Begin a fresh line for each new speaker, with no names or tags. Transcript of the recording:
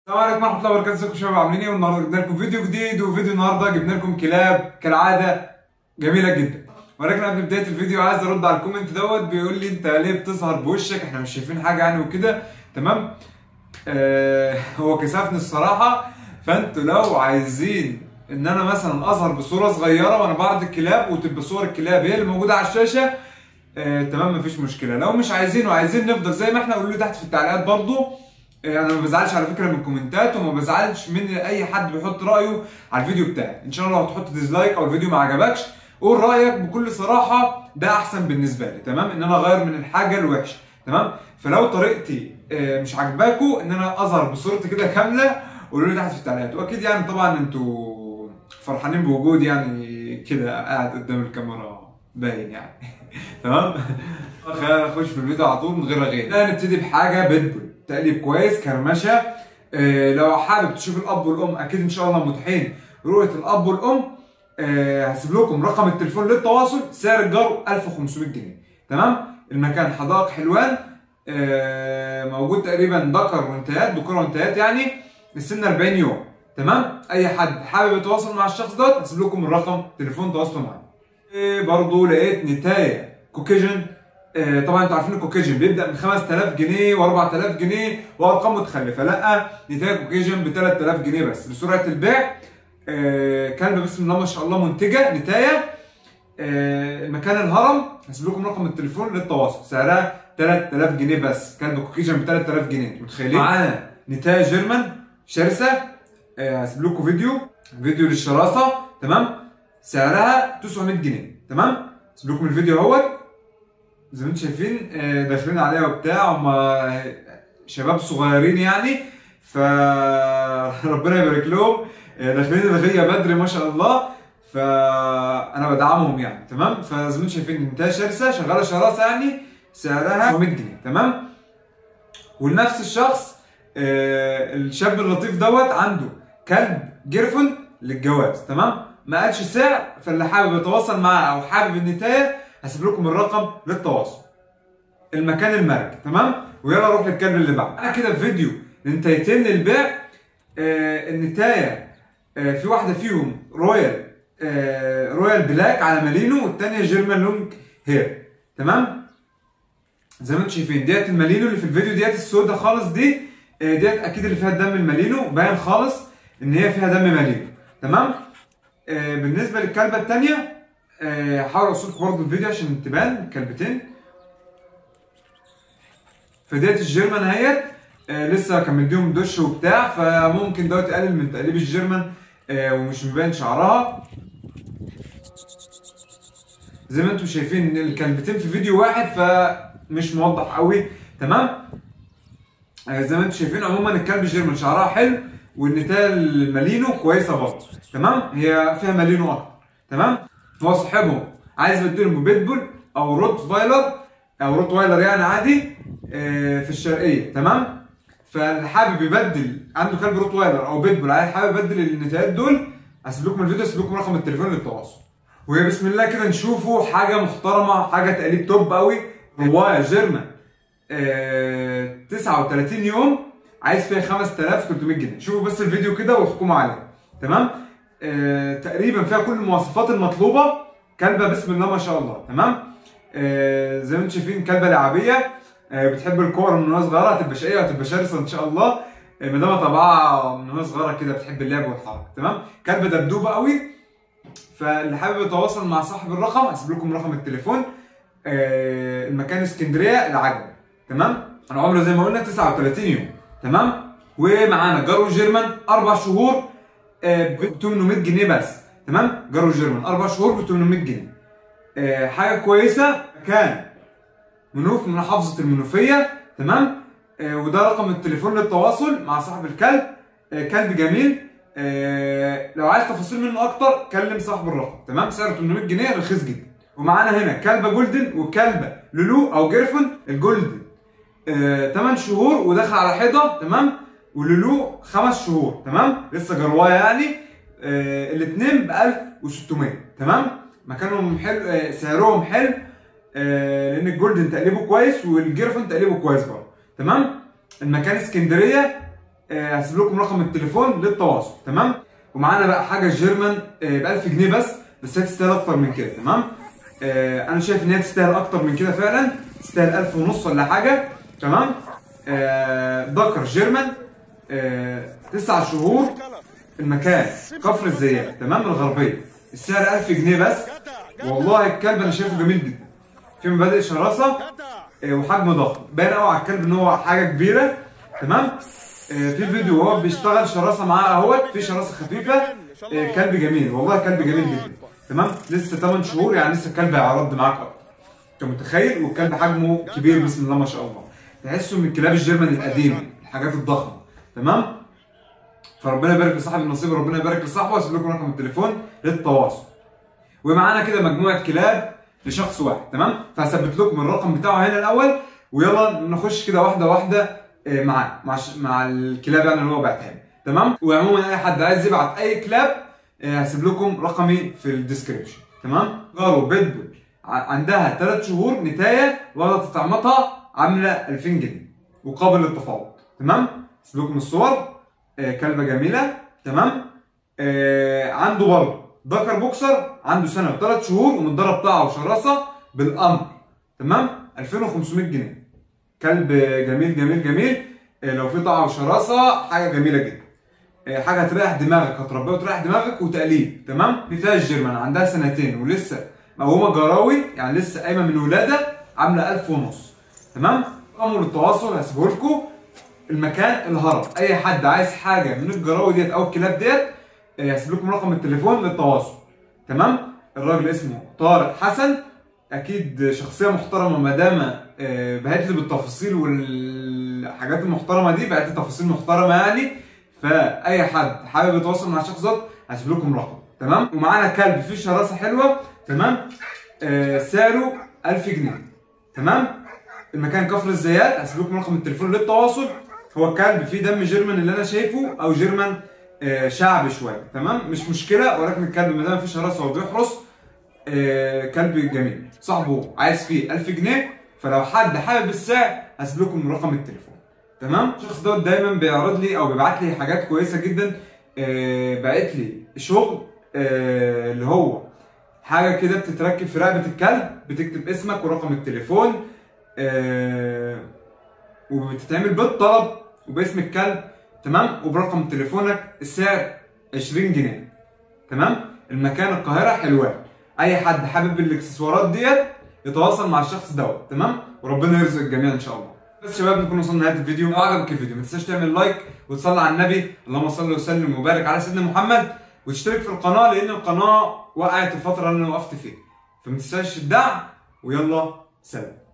السلام عليكم ورحمه الله وبركاته ازيكم يا شباب عاملين ايه والنهارده جبنا لكم فيديو جديد وفيديو النهارده جبنا لكم كلاب كالعاده جميله جدا ولكن قبل بدايه الفيديو عايز ارد على الكومنت دوت بيقول لي انت ليه بتظهر بوشك احنا مش شايفين حاجه يعني وكده تمام آه هو كسفني الصراحه فانتوا لو عايزين ان انا مثلا اظهر بصوره صغيره وانا بعرض الكلاب وتبقى صور الكلاب هي اللي موجوده على الشاشه آه تمام مفيش مشكله لو مش عايزين وعايزين نفضل زي ما احنا قولوا لي تحت في التعليقات برضو آه، انا ما بزعلش على فكره من الكومنتات وما بزعلش من اي حد بيحط رايه على الفيديو بتاعي ان شاء الله لو هتحط ديسلايك او الفيديو ما عجبكش قول رايك بكل صراحه ده احسن بالنسبه لي تمام ان انا اغير من الحاجه الوحشه تمام فلو طريقتي آه، مش عاجباكوا ان انا اظهر بصورتي كده كامله قولوا لي تحت في التعليقات واكيد يعني طبعا انتوا فرحانين بوجودي يعني كده قاعد قدام الكاميرا باين يعني تمام خلينا نخش في الفيديو على طول من غير رغي لا نبتدي بحاجه بيتبول تقليب كويس كرمشه آه، لو حابب تشوف الاب والام اكيد ان شاء الله متاحين رؤيه الاب والام آه، هسيب لكم رقم التليفون للتواصل سعر الجار 1500 جنيه تمام المكان حدائق حلوان آه، موجود تقريبا ذكر وانتهات ذكور وانتهات يعني السن 40 يوم تمام اي حد حابب يتواصل مع الشخص دوت هسيب لكم الرقم تليفون تواصلوا معاه إيه برضه لقيت نتايه كوكيجن آه، طبعا انتوا عارفين الكوكيجن بيبدا من 5000 جنيه و4000 جنيه وارقام متخلفه لا نتايه كوكيجن ب 3000 جنيه بس لسرعه البيع آه، كلبه بسم الله ما شاء الله منتجه نتايه آه، مكان الهرم هسيب لكم رقم التليفون للتواصل سعرها 3000 جنيه بس كلب كوكيجن ب 3000 جنيه انتوا متخيلين معانا نتايه جيرمان شرسه آه، هسيب لكم فيديو فيديو للشراسه تمام سعرها 900 جنيه تمام هسيب لكم الفيديو اهوت زي ما انتم شايفين آه، داخلين عليها وبتاع هم شباب صغيرين يعني فربنا يبارك لهم آه، داخلين الغيه بدري ما شاء الله فانا بدعمهم يعني تمام فزي ما انتم شايفين انتهى شرسه شغاله شراسه يعني سعرها 900 جنيه تمام ولنفس الشخص آه، الشاب اللطيف دوت عنده كلب جيرفن للجواز تمام ما قالش سعر فاللي حابب يتواصل معاه او حابب النتايه هسيب لكم الرقم للتواصل المكان المرج تمام ويلا نروح للكلب اللي بعده انا كده في فيديو نتايتين للبيع آه النتايه آه في واحده فيهم رويال آه رويال بلاك على مالينو والثانيه جيرمان لونج هير تمام زي ما انتم شايفين ديت المالينو اللي في الفيديو ديت السوداء خالص دي آه، ديت اكيد اللي فيها دم المالينو باين خالص ان هي فيها دم مالينو تمام آه، بالنسبه للكلبه الثانيه هحاول اوصل لكم برضه الفيديو عشان تبان الكلبتين فديت الجيرمان اهيت آه، لسه كان مديهم دش وبتاع فممكن دوت يقلل من تقليب الجيرمان آه، ومش مبين شعرها زي ما انتم شايفين الكلبتين في فيديو واحد فمش موضح قوي تمام آه، زي ما انتم شايفين عموما الكلب جيرمان شعرها حلو والنتايه المالينو كويسه برضه تمام هي فيها مالينو اكتر تمام هو صاحبهم عايز يبدلهم ببيتبول او روت فايلر او روت وايلر يعني عادي آه، في الشرقيه تمام فاللي حابب يبدل عنده كلب روت وايلر او بيتبول عايز حابب يبدل النتايات دول هسيب لكم الفيديو هسيب لكم رقم التليفون للتواصل وهي بسم الله كده نشوفوا حاجه محترمه حاجه تقليد توب قوي روايه جيرمان آه 39 يوم عايز فيها 5300 جنيه شوفوا بس الفيديو كده واحكموا عليه تمام آه تقريبا فيها كل المواصفات المطلوبه كلبه بسم الله ما شاء الله تمام آه زي ما انتم شايفين كلبه لعبيه آه بتحب الكوره من وهي صغيره هتبقى شقيه وهتبقى شرسه ان شاء الله آه ما دام طبعها من وهي صغيره كده بتحب اللعب والحركه تمام كلبه دبدوبه قوي فاللي حابب يتواصل مع صاحب الرقم هسيب لكم رقم التليفون آه المكان اسكندريه العجل تمام انا عمره زي ما قلنا 39 يوم تمام ومعانا جارو جيرمان اربع شهور ب 800 جنيه بس تمام جارو جيرمان اربع شهور ب 800 جنيه آه، حاجه كويسه كان منوف من محافظه المنوفيه تمام آه، وده رقم التليفون للتواصل مع صاحب الكلب آه، كلب جميل آه، لو عايز تفاصيل منه اكتر كلم صاحب الرقم تمام سعره 800 جنيه رخيص جدا ومعانا هنا كلبه جولدن وكلبه لولو او جيرفن الجولدن 8 شهور وداخل على حيضه تمام ولولو 5 شهور تمام لسه جروايه يعني آه الاثنين ب 1600 تمام مكانهم حلو آه سعرهم حلو آه لان الجولدن تقليبه كويس والجيرفن تقليبه كويس برضه تمام المكان اسكندريه آه، هسيب لكم رقم التليفون للتواصل تمام ومعانا بقى حاجه جيرمان ب 1000 جنيه بس بس هي تستاهل اكتر من كده تمام آه، انا شايف ان هي تستاهل اكتر من كده فعلا تستاهل 1000 ونص ولا حاجه تمام آه، دكر جيرمان آه، تسع شهور المكان كفر الزيات تمام الغربيه السعر 1000 جنيه بس والله الكلب انا شايفه جميل جدا في مبادئ شراسه آه، وحجم ضخم باين قوي على الكلب ان هو حاجه كبيره تمام آه، في فيديو وهو بيشتغل شراسه معاه اهوت في شراسه خفيفه آه، كلب جميل والله كلب جميل جدا تمام لسه 8 شهور يعني لسه الكلب هيعرض معاك اكتر انت متخيل والكلب حجمه كبير بسم الله ما شاء الله تحسه من كلاب الجيرمان القديمه الحاجات الضخمه تمام فربنا يبارك لصاحب النصيب ربنا يبارك لصاحبه واسيب لكم رقم التليفون للتواصل ومعانا كده مجموعه كلاب لشخص واحد تمام فهثبت لكم الرقم بتاعه هنا الاول ويلا نخش كده واحده واحده آه، معاه مع ش- مع الكلاب يعني اللي هو بعتها لي تمام وعموما اي حد عايز يبعت اي كلاب آه، هسيب لكم رقمي في الديسكربشن تمام جارو بيتبول ع- عندها 3 شهور نتايه واخده تطعيماتها عامله 2000 جنيه وقابل للتفاوض تمام هسيب لكم الصور آه، كلبه جميله تمام آه، عنده برضه ذكر بوكسر عنده سنه وثلاث شهور ومتدرب طاعه وشراسه بالامر تمام 2500 جنيه كلب جميل جميل جميل آه، لو في طاعه وشراسه حاجه جميله جدا آه، حاجه هتريح دماغك هتربيها وتريح دماغك وتقليب تمام دي فيها الجيرمان عندها سنتين ولسه مقومه جراوي يعني لسه قايمه من الولاده عامله 1000 ونص تمام امر التواصل هسيبه لكم المكان الهرم اي حد عايز حاجه من الجراوي ديت او الكلاب ديت آه، هسيب لكم رقم التليفون للتواصل تمام الراجل اسمه طارق حسن اكيد شخصيه محترمه ما دام آه، بعت لي بالتفاصيل والحاجات المحترمه دي بعت لي تفاصيل محترمه يعني فاي حد حابب يتواصل مع الشخص ده هسيب لكم رقم تمام ومعانا كلب فيه شراسه حلوه تمام آه سعره 1000 جنيه تمام المكان كفر الزيات هسيب لكم رقم التليفون للتواصل هو كلب فيه دم جيرمان اللي انا شايفه او جيرمان آه شعبي شويه تمام مش مشكله ولكن الكلب ما دام فيه شراسه وبيحرس آه كلب جميل صاحبه عايز فيه 1000 جنيه فلو حد حابب السعر هسيب لكم رقم التليفون تمام الشخص دوت دايما بيعرض لي او بيبعت لي حاجات كويسه جدا آه باعت لي شغل آه اللي هو حاجه كده بتتركب في رقبه الكلب بتكتب اسمك ورقم التليفون آه وبتتعمل بالطلب وباسم الكلب تمام وبرقم تليفونك السعر 20 جنيه تمام المكان القاهره حلوان اي حد حابب الاكسسوارات ديت يتواصل مع الشخص دوت تمام وربنا يرزق الجميع ان شاء الله بس شباب نكون وصلنا لنهايه الفيديو لو عجبك الفيديو ما تنساش تعمل لايك وتصلي على النبي اللهم صل وسلم وبارك على سيدنا محمد وتشترك في القناه لان القناه وقعت الفتره اللي انا وقفت فيها فما تنساش الدعم ويلا سلام